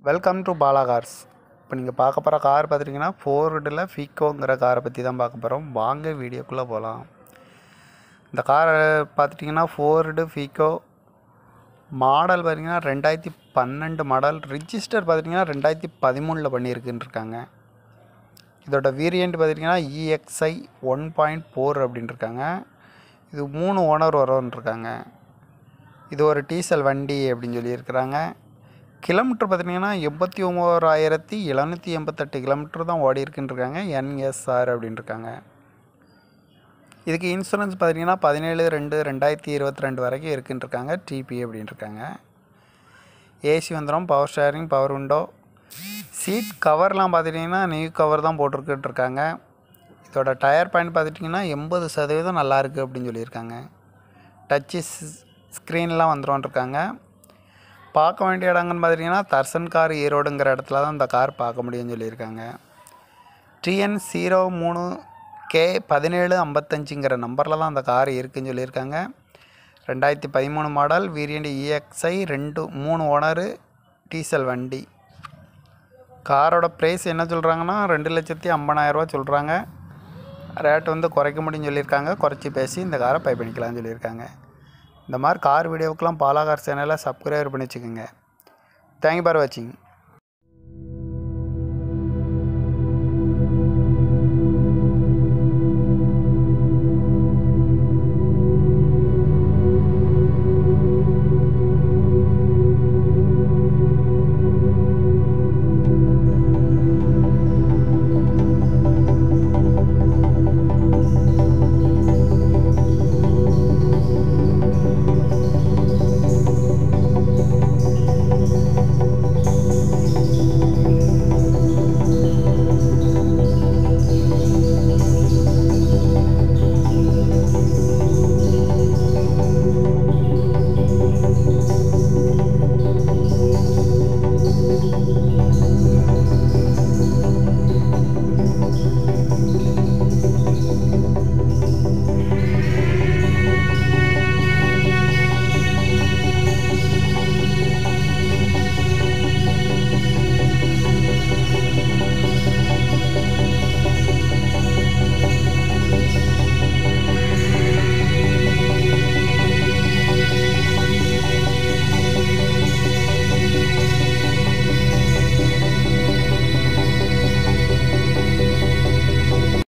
welcome to Bala cars இப்போ நீங்கள் பார்க்க போகிற கார் பார்த்துட்டிங்கன்னா ஃபோர்டில் ஃபீக்கோங்கிற காரை பற்றி தான் பார்க்க போகிறோம் வாங்க வீடியோக்குள்ளே போகலாம் இந்த காரை பார்த்துட்டிங்கன்னா ஃபோர்டு ஃபீக்கோ மாடல் பார்த்தீங்கன்னா ரெண்டாயிரத்தி பன்னெண்டு மாடல் ரிஜிஸ்டர் பார்த்துட்டிங்கன்னா ரெண்டாயிரத்தி பதிமூணில் பண்ணியிருக்குன்னு இருக்காங்க இதோட வேரியண்ட் பார்த்துட்டிங்கன்னா இஎக்ஸ்ஐ ஒன் பாயிண்ட் ஃபோர் அப்படின்னு இருக்காங்க இது மூணு ஓனர் வரும்னு இருக்காங்க இது ஒரு டீசல் வண்டி அப்படின்னு சொல்லியிருக்கிறாங்க கிலோமீட்டர் பார்த்தீங்கன்னா எண்பத்தி ஒம்போராயிரத்தி எழுநூற்றி எண்பத்தெட்டு கிலோமீட்டர் தான் ஓடி இருக்குன்னு இருக்காங்க என்எஸ்ஆர் அப்படின்னு இருக்காங்க இதுக்கு இன்சூரன்ஸ் பார்த்தீங்கன்னா பதினேழு ரெண்டு ரெண்டாயிரத்தி இருபத்தி ரெண்டு வரைக்கும் இருக்குன்னு இருக்காங்க டிபி அப்படின்னு இருக்காங்க ஏசி வந்துடும் power steering power window seat கவர்லாம் பார்த்துட்டிங்கன்னா நியூ கவர் தான் போட்டிருக்குன்னு இருக்காங்க இதோட டயர் பாயிண்ட் பார்த்துட்டிங்கன்னா எண்பது சதவீதம் நல்லா இருக்குது அப்படின்னு சொல்லியிருக்காங்க டச்சு ஸ்க்ரீன்லாம் வந்துடும் இருக்காங்க பார்க்க வேண்டிய இடங்கன்னு பார்த்துட்டிங்கன்னா தர்சன் கார் ஈரோடுங்கிற இடத்துல தான் இந்த கார் பார்க்க முடியும்னு சொல்லியிருக்காங்க டிஎன் ஜீரோ மூணு கே பதினேழு ஐம்பத்தஞ்சுங்கிற நம்பரில் தான் அந்த கார் இருக்குன்னு சொல்லியிருக்காங்க ரெண்டாயிரத்தி பதிமூணு மாடல் வேரியண்ட் இஎக்ஸ்ஐ ரெண்டு மூணு ஓனரு டீசல் வண்டி காரோட ப்ரைஸ் என்ன சொல்கிறாங்கன்னா ரெண்டு லட்சத்தி ஐம்பதாயிரரூவா சொல்கிறாங்க ரேட் வந்து குறைக்க முடியும்னு சொல்லியிருக்காங்க குறைச்சி பேசி இந்த காரை பை பண்ணிக்கலாம்னு சொல்லியிருக்காங்க இந்த மாதிரி கார் வீடியோவுக்கெலாம் பாலா கார் சேனலை சப்ஸ்கிரைபர் பண்ணி வச்சுக்கோங்க தேங்க்யூ ஃபார் வாட்சிங்